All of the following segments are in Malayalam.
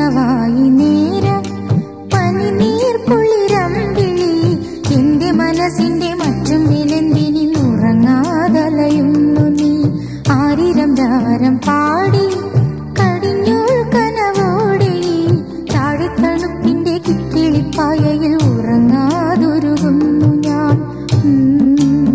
കനവായി നേര പനിനീർ കുളിരമ്പിളി എന്റെ മനസ്സിന്റെ മറ്റും വിലന്തിനി ഉറങ്ങാതലയുന്നു നീ ആരിരം ദാരം പാടി കടിഞ്ഞൂൽ കനവോടെ താഴെത്തണുപ്പിന്റെ കിക്കിളിപ്പായയിൽ ഉറങ്ങാതൊരുകുന്നു ഞാൻ ഉം.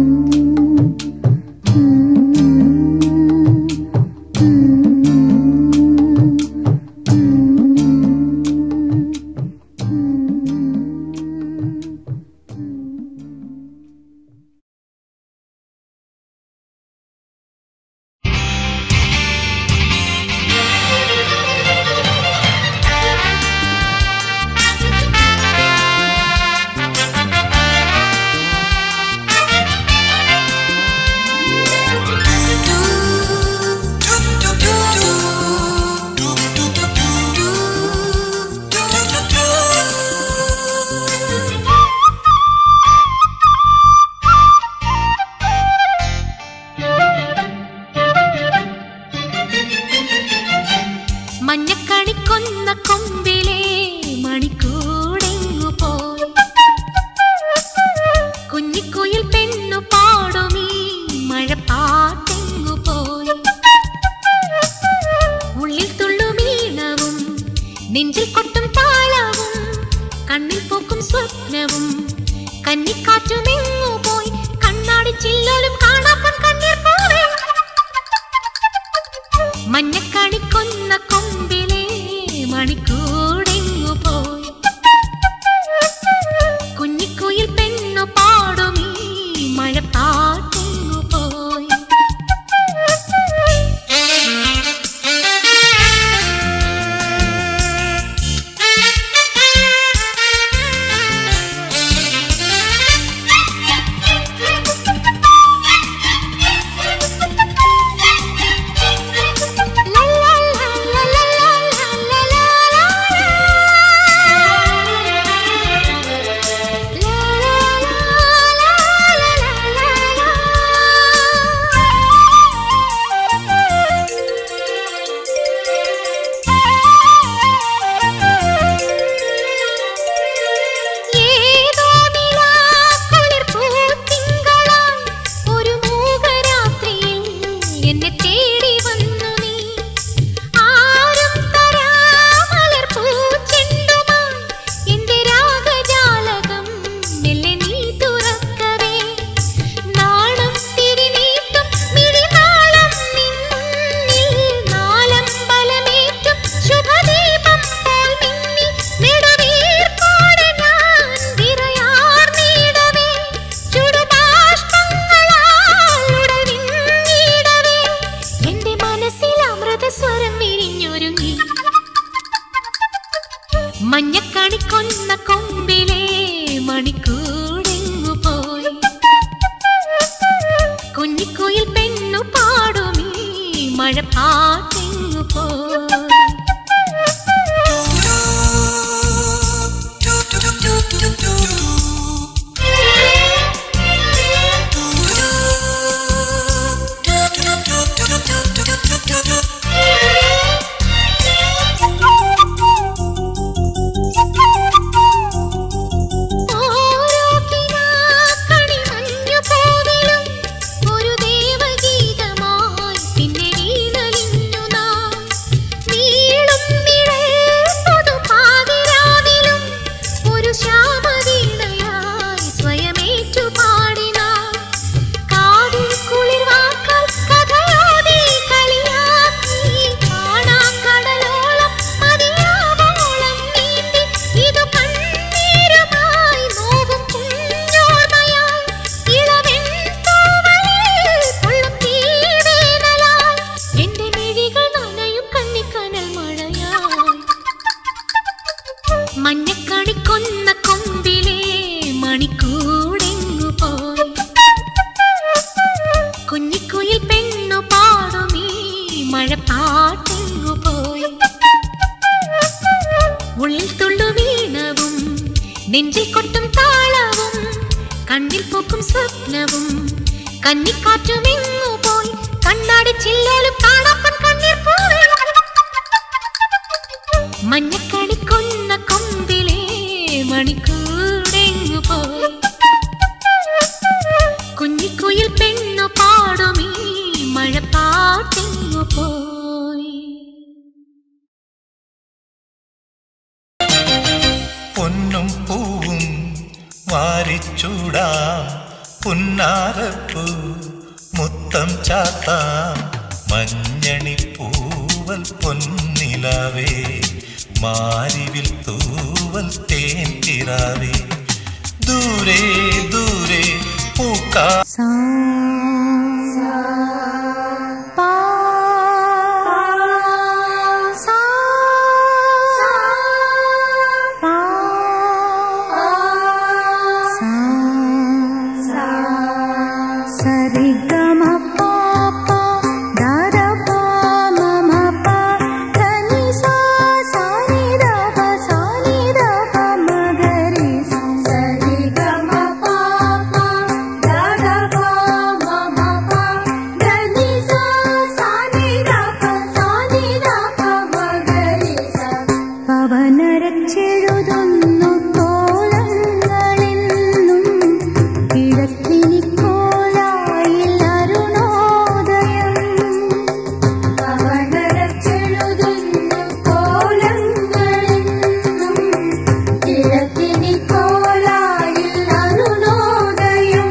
മഞ്ഞക്കണിക്കൊന്ന കൊമ്പിലെ മണിക്കൂടെങ്ങു പോയി കുഞ്ഞിക്കുയിൽ പെണ്ണു പാടുമീ മഴപ്പാട്ടെങ്ങു പോയി ഉള്ളിൽ തുള്ളുമീണവും നെഞ്ചിൽ കൊട്ടും താളവും കണ്ണിൽ പോക്കും സ്വപ്നവും കന്നിക്കാറ്റുമെങ്ങു പോയി കണ്ണാടി ചില്ലോലും കാണാപ്പൻ കണ്ണീർ പോവേ മഞ്ഞക്കണിക്കൊന്ന കൊമ്പിലെ മണിക്കൂടെങ്ങു പോയി കുഞ്ഞിക്കുയിൽ പെണ്ണു പാടുമീ മഴപ്പാട്ടെങ്ങു പോയി ഏതോ നിലാക്കുളിർ പൂത്തിങ്കളായി ഒരു മൂകരാത്രിയിൽ എന്നെ തേടി വന്നു നീ ആരും തരാമലർ പൂച്ചെണ്ടുമായി എന്റെ രാഗജാലകം മെല്ലെ നീ തുറക്കവേ നാണം തിരിനീട്ടും മിഴിനാളം നിന്നിൽ നാലമ്പലമേറ്റും ശുഭദീപം പോൽ മിന്നി നെടുവീർപ്പോടെ ഞാൻ വിറയാർന്നിടവേ ചുടുബാഷ്പങ്ങളാൽ ഉടൽ വിങ്ങിടവേ എന്റെ മനസ്സിൽ അമൃതസ്വരം വിരിഞ്ഞൊരുങ്ങി മഞ്ഞക്കണിക്കൊന്ന കൊമ്പിലെ മണിക്കൂടെങ്ങു പോയി കുഞ്ഞിക്കുയിൽ പെണ്ണു പാടുമീ മഴപ്പാട്ടെങ്ങു പോയി ഓരോ കിനാക്കണി മഞ്ഞുപൂവിലും ഒരു ദേവഗീതമായി പിന്നെ വീണലിഞ്ഞു നാം. നീളും നിഴൽ പുതുപാതിരാവിലും ഒരു ശ്യാമവീണയായി സ്വയമേറ്റു പാടിനാം. കാതിൽ കുളിർവാക്കാൽ കഥയോതി കളിയാക്കി കാണാക്കടലോളം മതിയാവോളം നീന്തി ഇതു കണ്ണീരുമായി നോവും കുഞ്ഞോർമ്മയായി ഇളവെൺ തൂവലിൽ കൊള്ളും തീവേനലായി എന്റെ മിഴികൾ നനയും കണ്ണിക്കനൽ മഴയായി മഞ്ഞക്കണിക്കൊന്ന കൊമ്പിലെ മണിക്കൂടെങ്ങു പോയി കുഞ്ഞിക്കുയിൽ പെണ്ണു പാടുമീ മഴപ്പാട്ടെങ്ങു പോയി ഉള്ളിൽ തുള്ളു വീണവും നെഞ്ചിൽ കൊട്ടും താളവും കണ്ണിൽ പൂക്കും സ്വപ്നവും കന്നിക്കാറ്റുമെങ്ങു പോയി കണ്ണാടി ചില്ലോലും കാണാപ്പൻ കണ്ണീർ പോവേ മഞ്ഞക്കണിക്കൊന്ന കൊമ്പിലെ മണിക്കൂടെങ്ങു പോയി കുഞ്ഞിക്കുയിൽ പെണ്ണു പാടുമീ മഴപ്പാട്ടെങ്ങു പോയി പൊന്നും പൂവും വാരിച്ചൂടാം പുന്നാരപ്പൂ മുത്തം ചാത്താം മഞ്ഞണി പൂവൽ പൊന്നിലാവേ മാരിവിൽ തൂവൽ തേൻ തിരാവേ ദൂരെ ദൂരെ പൂക്കാ സാ പാ സാ പാ സാ സരി ഗമ പാപ ദര പ മമ പ ധനി സാ സാനി ര പ സാനി ര പ മഗരി സാ സരി ഗമ പാപ ദര പ മമ പ ധനി സാ സാനി ര പ സാനി ര പ മഗരി സാ പവനരച്ചെഴുതുന്നു കോലങ്ങളെന്നും കിഴക്കിനിക്കോലായിൽ അരുണോദയം പവനരച്ചെഴുതുന്നു കോലങ്ങളെന്നും കിഴക്കിനിക്കോലായിൽ അരുണോദയം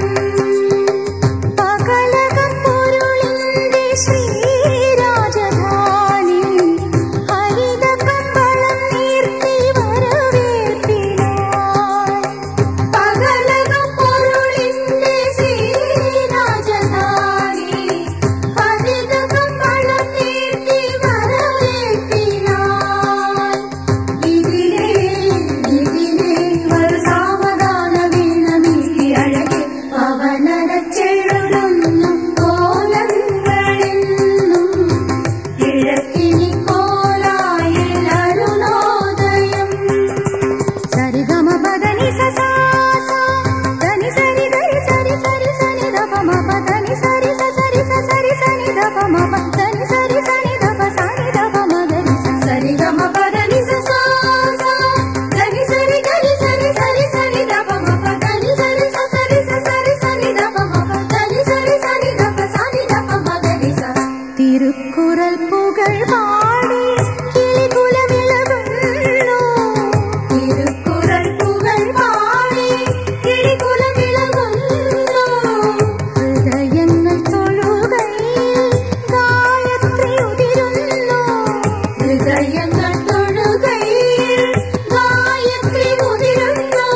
പകലകം പൊരുളിന്റെ ശ്രീരാജധാനി ഹരിത കമ്പളം നീർത്തി വരവേൽപ്പിനായി പകലകം പൊരുളിന്റെ ശ്രീരാജധാനി ഹരിത കമ്പളം നീർത്തി വരവേൽപ്പിനായി ഇതിലേ ഇതിലേ ഒരു സാവധാന വീണമീട്ടി അഴകെ പവനരച്ചെഴുതുന്നു കോലങ്ങളെന്നും കിഴക്കിനി കോലായിൽ അരുണോദയം സരിഗമ പദനി സസാ ധനി സരി ഗരി സരി സരി സനി ധപ മപ ധനി സരി സ സരി സ സരി സനി ധപ മപ ധനി സരി സനി ധപ സനി ധപ മഗരി സരിഗമ പദനി സസാ ധനി സരി ഗരി സരി സരി സനി ധപ മപ ധനി സരി സ സരി സ സരി സനി ധപ മപ ധനി സരി സനി ധപ സനി ധപ മഗരി സ തിരുക്കുറൽ പുകൾ പാടി കിളികുലമിളകുന്നു തിരുക്കുറൽ പുകൾ പാടി കിളികുലമിളകുന്നു ഹൃദയങ്ങൾ തൊഴുകയിൽ ഗായത്രി ഉതിരുന്നു ഹൃദയങ്ങൾ തൊഴുകയിൽ ഗായത്രി ഉതിരുന്നു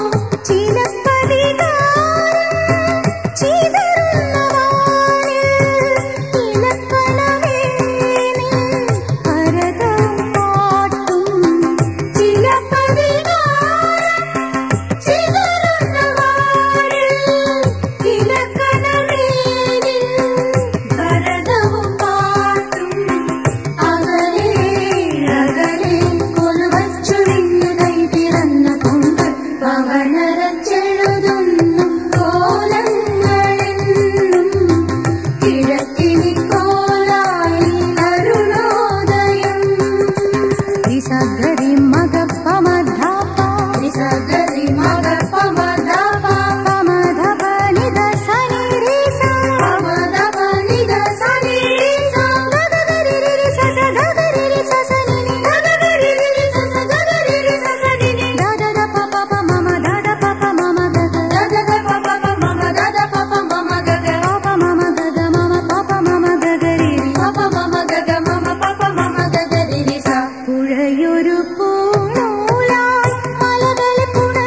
ചിലപ്പതികാരം ചിതറുന്ന വാനിൽ ഇലക്കണമേ നിൻ ഭരതം പാട്ടും ചിലപ്പതികാരം ചിതറുന്ന വാനിൽ ഇലക്കണമേ നിൻ ഭരതവും പാട്ടും അകലെ അകലെ കൊലുവച്ചൊഴിഞ്ഞു കൈ പിറന്ന കൊമ്പ് പവനരച്ചെഴുതുന്നു കോലങ്ങളെന്നും കിഴക്കിനി കോലായി അരുണോദയം രിസഗരി മഗപ്പ മധപ രിസഗരി മഗപ്പ മധപ പമധപ നിധ സനി രിസ പമധപ നിധ സനി രിസ ഗഗരി രി സ സ ഗഗരി രി സ സ നി നി ഗഗരി രി സ സ ഗഗരി രി സ സ നി നി ദ ദ ദ പ പ പ മമ ദ ദ പ പ മമ ഗ ഗ ദ ദ ദ പ പ പ മമ ദ ദ പ പ മമ ഗ ഗ പ പ മമ ഗ ഗ മമ പ പ മമ ഗഗരി രി പ പ മമ ഗ ഗ മമ പ പ മമ ഗഗരി രി സ പുഴയൊരു പൂണൂലായി മലകളെ പുണ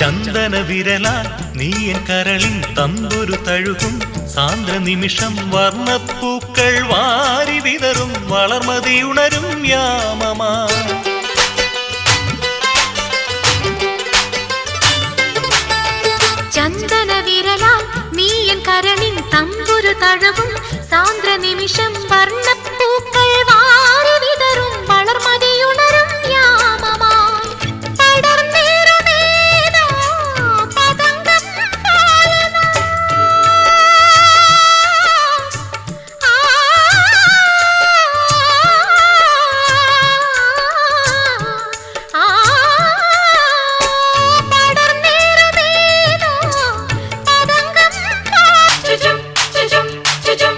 ചന്ദന വിരലാൽ നീയൻ കരളിൻ തമ്പുരു തഴുകും സാന്ദ്ര നിമിഷം വർണ്ണപ്പൂക്കൾ വാരി വിതറും വളർമതിയുണരും യാമമാ ചന്ദന വിരലാൽ നീയൻ കരളിൻ തമ്പുരു തഴവും സാന്ദ്ര നിമിഷം വർണ്ണപ്പൂക്കൾ വാരി വിതറും വളർമതിയുണരും യാമമായി പടർന്നേറുമേതോ പതംഗം പാലനാ. ആ, ആ, പടർന്നേറുമേതോ പതംഗം പാ- ചുചും, ചുചും, ചുചും.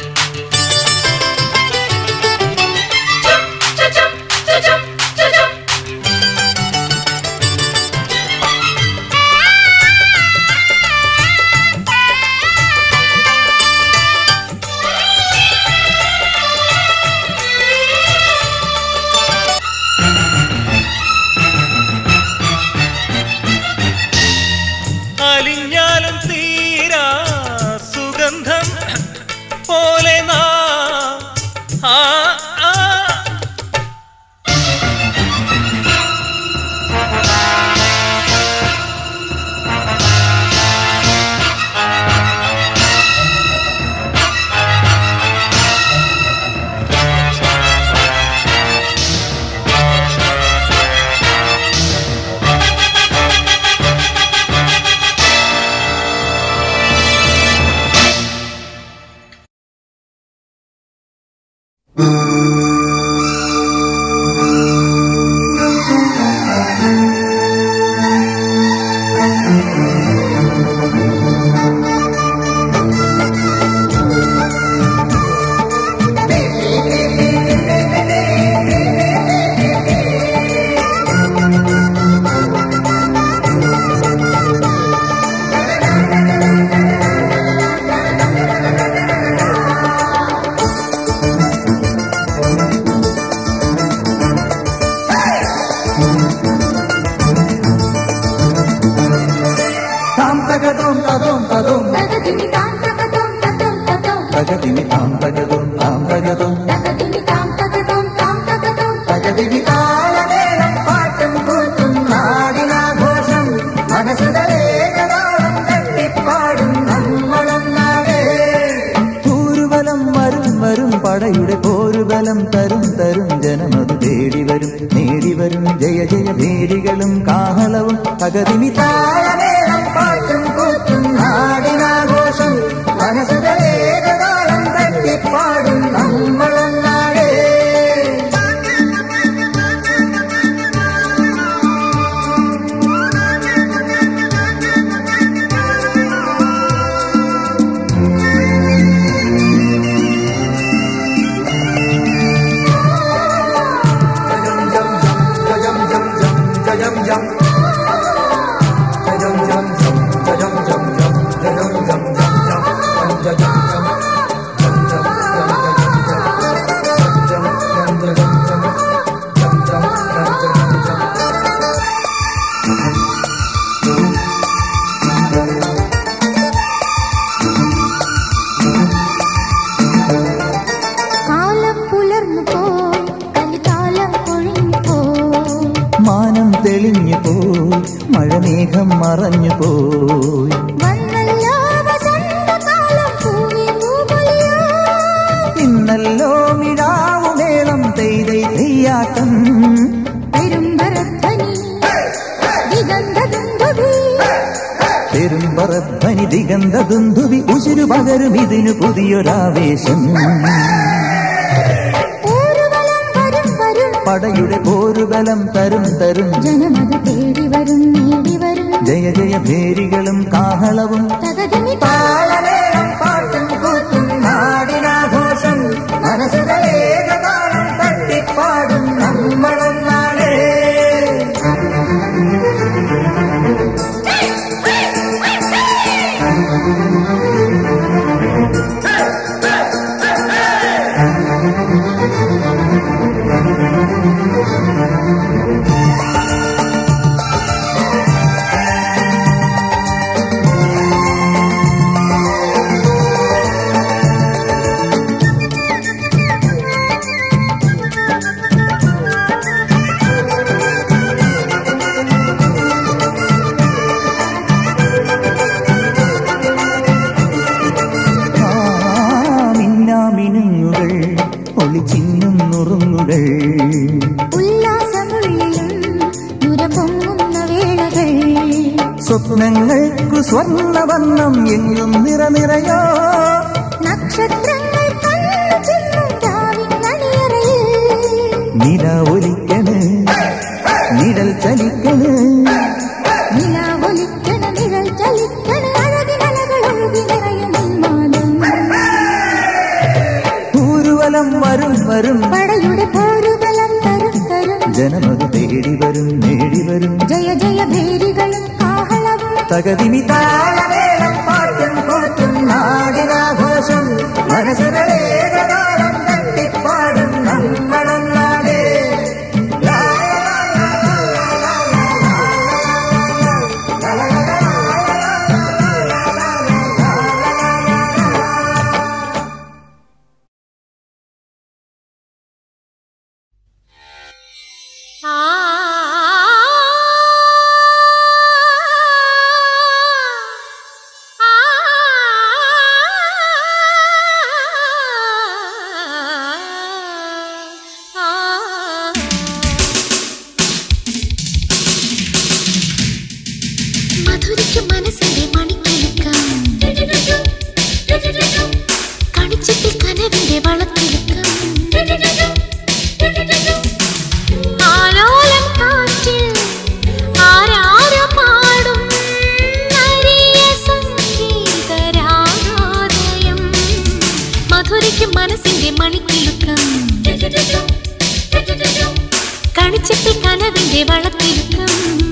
ചും, ചുചും, ചുചും, ചുചും. അലിഞ്ഞാലും തീരാ സുഗന്ധം പോലെ നാ ആ, ആ. താം തകതും തതും തതും തകതിമി താം തകതും തതും തതും തകതിമി താം തകതും താം തകതും തകതിമി താം തകതും താം തകതും തകതിമി താളമേളം പാട്ടും കൂത്തും നാടിനാഘോഷം മനസ്സുകളേകതാളം തട്ടിപ്പാടും നമ്മളൊന്നാടേ പൂരുബലം വരും വരും പടയുടെ പോരുബലം തരും തരും ജനമത് തേടി വരും നേടി വരും ജയ ജയ ഭേരികളും കാഹളവും തകതിമി താളമേളം പാട്ടും കൂത്തും നാടിനാഘോഷം മനസ്സുകളേകതാളം തട്ടിപ്പാടും നമ്മളൊന്നാടേ കാലം പുലർന്നു പോയി കലികാലം കൊഴിഞ്ഞു പോയി മാനം തെളിഞ്ഞു പോയി മഴമേഘം മറഞ്ഞു പോയി വന്നല്ലോ വസന്തകാലം പൂവേ പൂപൊലിയോ ഇന്നല്ലോ മിഴാവുമേളം തെയ്തൈ തെയ്യാട്ടം പെരുമ്പരധ്വനി ദിഗന്ധദുന്ധുഭി പെരുമ്പറധ്വനി ദിഗന്ധ ദുന്ധുവി ഉശിരു പകരും ഇതിനു പുതിയൊരാവേശം ഊരുവലം വരും വരും പടയുടെ പോരുബലം തരും തരും ജനമത് തേടി വരും നേടി വരും ജയ ജയ ഭേരികളും കാഹളവും തകതിമി താളമേളം പാട്ടും കൂത്തും നാടിനാഘോഷം മനസ്സുകളേകതാളം തട്ടിപ്പാടും നമ്മളൊന്നാളേ ആ ഓർമ്മകൾ ഉല്ലാസമുള്ളിലും നുര പൊങ്ങുന്ന വേളകൾ സ്വപ്നങ്ങൾക്കു സ്വർണ്ണവർണ്ണം എങ്ങും നിറനിറയോ നക്ഷത്രങ്ങൾ കണ്ണു ചിമ്മും രാവിൻ അണിയറയിൽ നില ഒലിക്കണ് നിഴൽ ചലിക്കണ് നിലാവൊലിക്കണ നിഴൽ ചലിക്കണ അഴകിനലകൾ ഒഴുകി നിറയും ഉന്മാദം ഊരുവലം വരും വരും പടയുടെ പോരുബലം തരും തരും ജനമത് തേടി വരും നേടി വരും ജയ ജയ ഭേരികളും കാഹളവും തകതിമി താളമേളം പാട്ടും കൂട്ടും നാടിനാഘോഷം മനസ്സുകളേകകാലം തട്ടിപ്പാടും നമ്മളൊന്നാടേ ആ ആ മധുരിക്കും മനസ്സിന്റെ മണിക്കിലുക്കം കണിച്ചിട്ടിൽ കനവിന്റെ വളത്തിലുക്കം ആലോലം കാറ്റിൽ ആരാരോ പാടും അരിയ സംഗീതരാഗോദയം മധുരയ്ക്കും മനസ്സിന്റെ മണിക്കിലുക്കം കണിച്ചിട്ട് കനവിന്റെ വളത്തിലുക്കം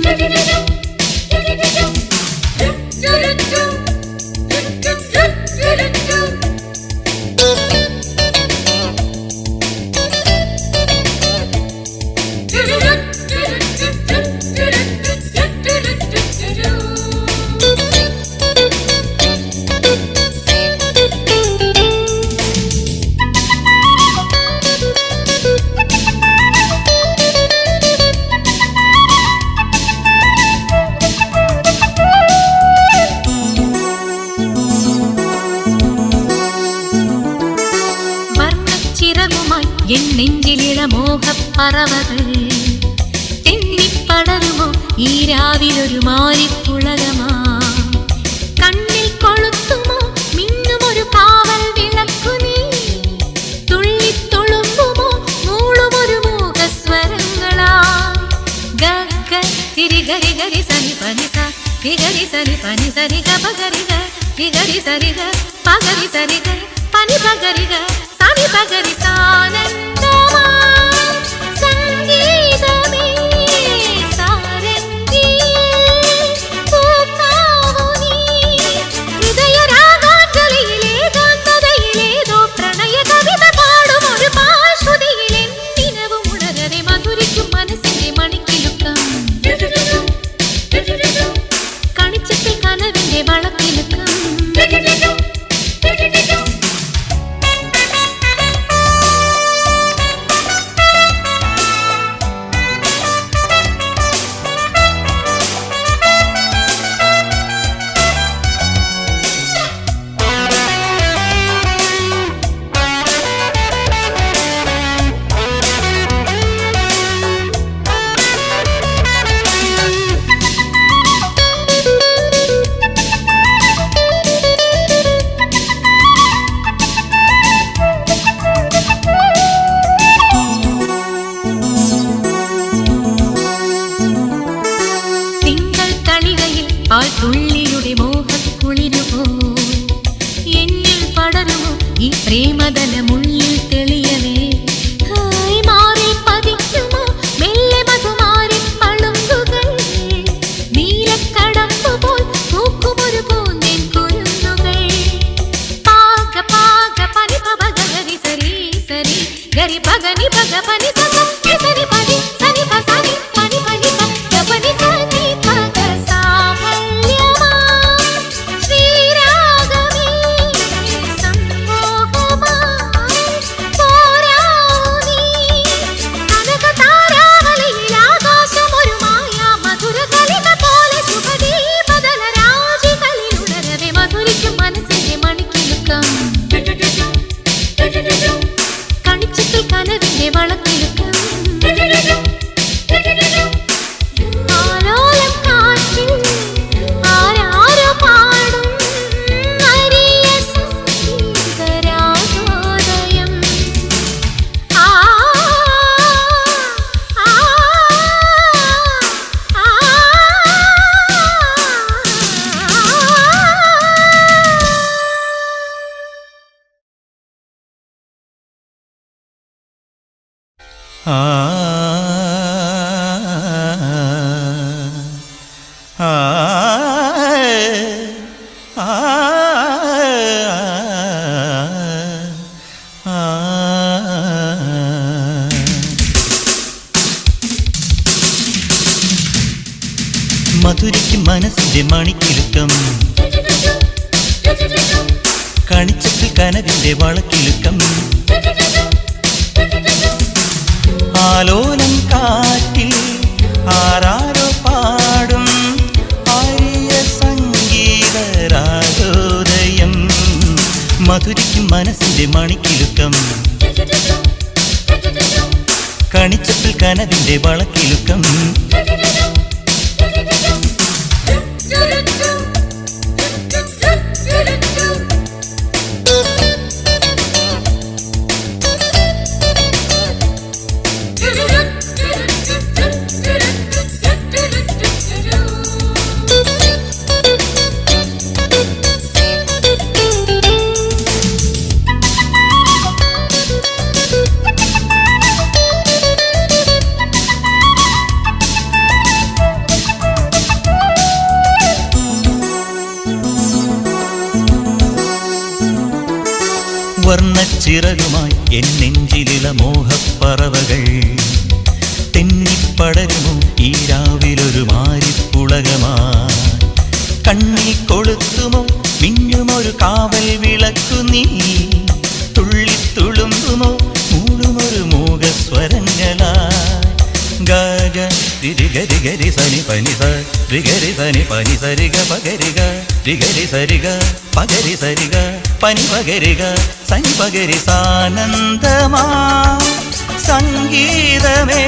വർണ്ണച്ചിറകുമായി എൻ നെഞ്ചിലിള മോഹപ്പറവകൾ തെന്നിപ്പടരുമോ ഈ രാവിലൊരു മാരിപ്പുളകമാ കണ്ണിൽ കൊളുത്തുമോ മിന്നുമൊരു കാവൽ വിളക്കു നീ തുള്ളിത്തൊളുമ്പുമോ മൂളുമൊരു മൂകസ്വരങ്ങളാ ഗ ഗ തിരി ഗരി ഗരി സനി പനി സ തി ഗരി സനി പനി സരി ഗ പഗരി ഗ തി ഗരി സരി ഗ പഗരി സരി ഗ പനി പഗരി ഗ സനി പഗരി സാനന്ദമാ സംഗീതമേ സാരംഗിയേ പൂക്കാവു നീ ഹൃദയരാഗാഞ്ജലിയിലേ ഗാന്ധതയിലേതോ പ്രണയ കവിത പാടും ഒരു പാശ്വതിയിലെ ദിനവും ഉണരവെ മധുരിക്കും മനസ്സിന്റെ മണിക്കിലുക്കം കണിച്ചത്തിൽ കനവിന്റെ വളക്കിലുക്കം തിങ്കൾ തളികയിൽ പാൽ തുള്ളിയുടെ മോഹക്കുളിരുപോ എന്നിൽ പടരുമോ ഈ പ്രേമതലമുള്ളിൽ തെളിയവേ ഹായ് മാറി പതിക്കുമോ മെല്ലെ മധുമാരി പളുങ്കുകൾ നീലക്കടമ്പ് പോൽ പൂക്കുമൊരു പൂന്തേൻ കുരുന്നുകൾ പാക പാക പനി പവ ഗരി സരി സരി ഗരി പഗനി പഗ പനി സ സം സരി പനി സനി പ സനി പനി പനി പ ഗ പനി സനി പഗ സാഫല്യമാ ശ്രീരാഗമേ സംമോഹമാ ആ ആ ആ മധുരയ്ക്ക് മനസ്സിന്റെ മണിക്കിലുക്കം കണിച്ചത്തിൽ കനവിന്റെ വളക്കിലുക്കം ആലോലം കാറ്റിൽ ആരാരോ പാടും ആര്യ സംഗീത രാഗോദയം മധുരിക്കും മനസ്സിന്റെ മണിക്കിലുക്കം കണിച്ചത്തിൽ കനവിന്റെ വളക്കിലുക്കം വർണ്ണച്ചിറകുമായി എൻ നെഞ്ചിലിള മോഹപ്പറവകൾ തെന്നിപ്പടരുമോ ഈ രാവിലൊരു മാരിപ്പുളകമായി കണ്ണിൽ കൊളുത്തുമോ മിന്നുമൊരു കാവൽ വിളക്കു നീ തുള്ളിത്തുളുമ്പുമോ മൂടുമൊരു മൂകസ്വരങ്ങളായി ഗഗ രിരി ഗരി ഗരി സനി പനി സ രിഗരി സനി പനി സരിഗ പകരിക രിഗരി സരിഗ പകരി സരിഗ പനി പകരിക സനി പകരി സാനന്ദമാ സംഗീതമേ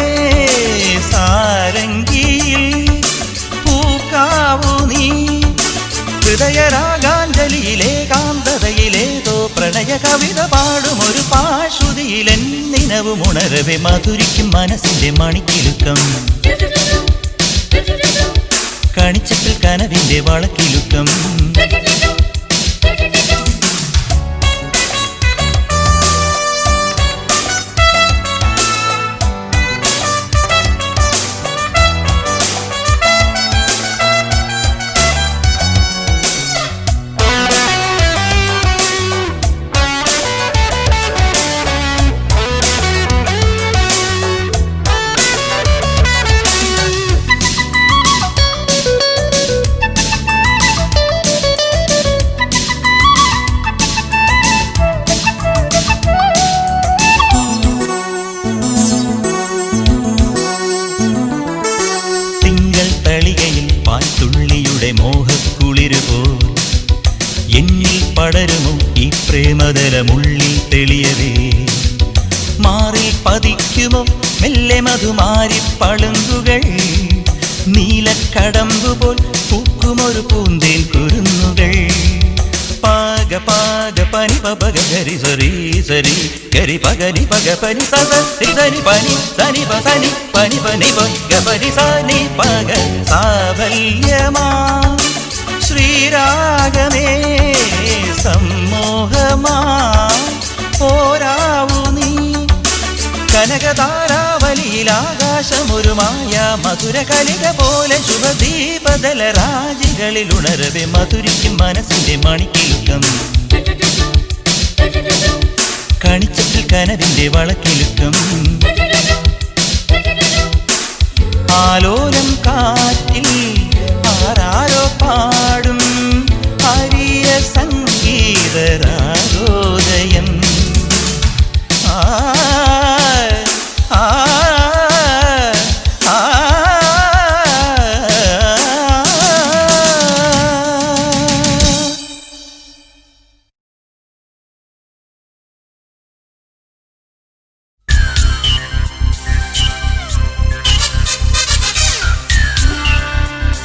സാരംഗിയിൽ പൂക്കാവു നീ ഹൃദയരാഗാഞ്ജലിയിലെ കാന്തതയിലേതോ പ്രണയ കവിത പാടും ഒരു പാശ്രുതിയിലെൻ നിനവും ഉണരവെ മധുരിക്കും മനസ്സിന്റെ മണിക്കിലുക്കം കണിച്ചത്തിൽ കനവിന്റെ വളക്കിലുക്കം തിങ്കൾ തളികയിൽ പാൽത്തുള്ളിയുടെ മോഹക്കുളിരു പോൽ എന്നിൽ പടരുമോ ഈ പ്രേമതലമുള്ളിൽ തെളിയവേ മാറിൽ പതിക്കുമോ മെല്ലെ മധുമാരി പളുങ്കുകൾ നീലക്കടമ്പുപോൽ പൂക്കുമൊരു പൂന്തേൻ കുരുന്നുകൾ പാക പാക പനി പക ഗരി സരി സരി ഗരി പകനി പക പനി സ സരി സനി പനി സനി പ സനി പനി പനി പ പനി സനി പക സാഫല്യമാ ശ്രീരാഗമേ സമ്മോഹമാ പോരാവു നീ കനകതാരാവലിയിൽ ആകാശമൊരു മായ മധുര കലിക പോലെ ശുഭദീപതല രാജികളിൽ ഉണരവെ മധുരിക്കും മനസ്സിന്റെ മണിക്കിലുക്കം കണിച്ചത്തിൽ കനവിന്റെ വളക്കിലുക്കം ആലോലം കാറ്റിൽ ആരാരോ പാടും ഹരിയ സംഗീത രാഗോദയം ആ ആ ആ ആ ആ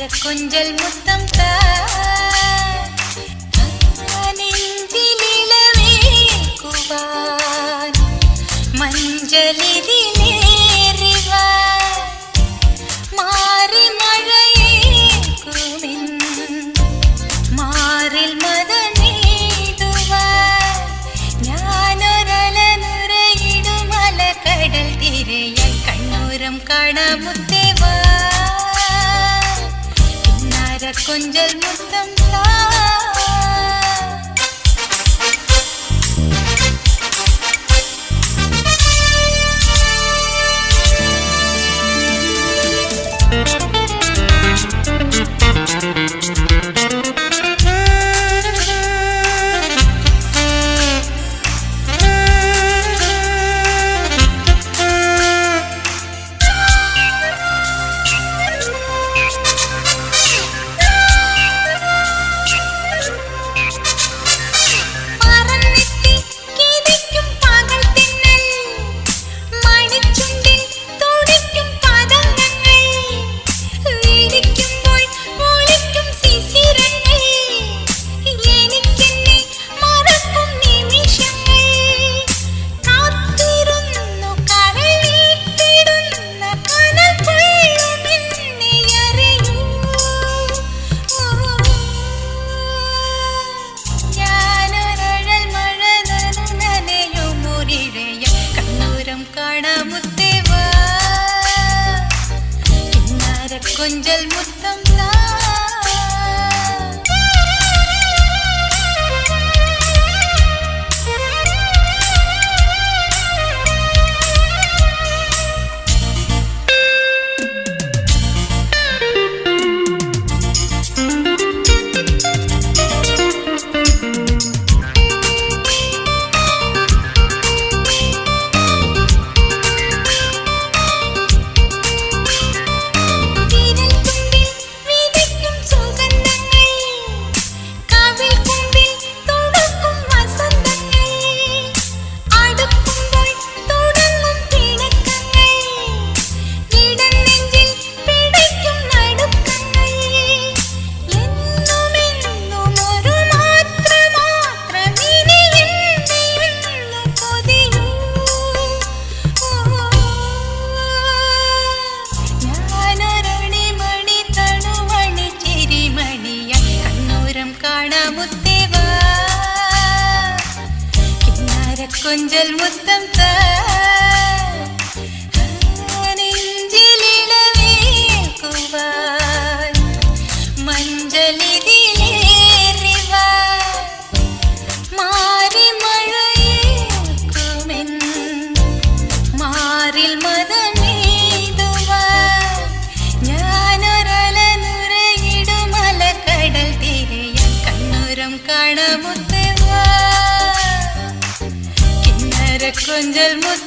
കൊഞ്ചൽ മുത്തം താ നെഞ്ചിലിളവേക്കുവാൻ മഞ്ചലിതിലേറിവാ മാറി മഴയേക്കുമെൻ മാറിൽ മതമേതുവാൻ ഞാനൊരല നുരയിടുമല കടൽ തിരയായി കണ്ണൂരം കാണാമുത്തേവാ പിന്നാര കൊഞ്ചൽ മുത്തം താ മറന്നെത്തി കിതയ്ക്കും പകൽ തിന്നൽ മണിച്ചുണ്ടിൽ തുടിക്കും പതങ്ങൾ വീടിക്കുമ്പോൾ ഒളിക്കും ശിശിരങ്ങൾ എനിക്കെന്നെ മറക്കും നിമിഷങ്ങൾ കാത്തിരുന്നു കരൾ വീട്ടിടുന്ന കനൽ കൊള്ളുമെന്നെ അറിയൂ ഞാനൊരഴൽ മഴ നനയും ഒരിഴയ കണ്ണൂരം കാണാമുത്തേവാ കിന്നാര കൊഞ്ചൽ മുത്തം താ. വിരൽത്തുമ്പിൽ വിതയ്ക്കും സുഗന്ധങ്ങൾ കവിൾക്കുമ്പിൽ തുടുക്കും വസന്തങ്ങൾ അടുക്കുമ്പോൾ തുടങ്ങും പിണക്കങ്ങൾ ഇടനെഞ്ചിൽ പിടിക്കും നടുക്കങ്ങൾ എന്നുമെന്നും ഒരു മാത്ര മാത്രമിനി എന്നെയൊന്നു കൊതിയൂ ഞാനൊരണി മണി തണുമണി ചിരിമണിയ കണ്ണൂരം കാണാമുത്തേവാ കിന്നാര കൊഞ്ചൽ മുത്തം താ നെഞ്ചിലിളവേക്കുവാൻ മഞ്ചലിതിലേറിവാ മാറി മഴയേക്കുമെൻ മാറിൽ മതമേതുവാ ഞാനൊരല നുരയിടുമല കടൽ തിരയ കണ്ണൂരം കാണാമുത്തേവാ കിന്നര കൊഞ്ചൽ മുത്ത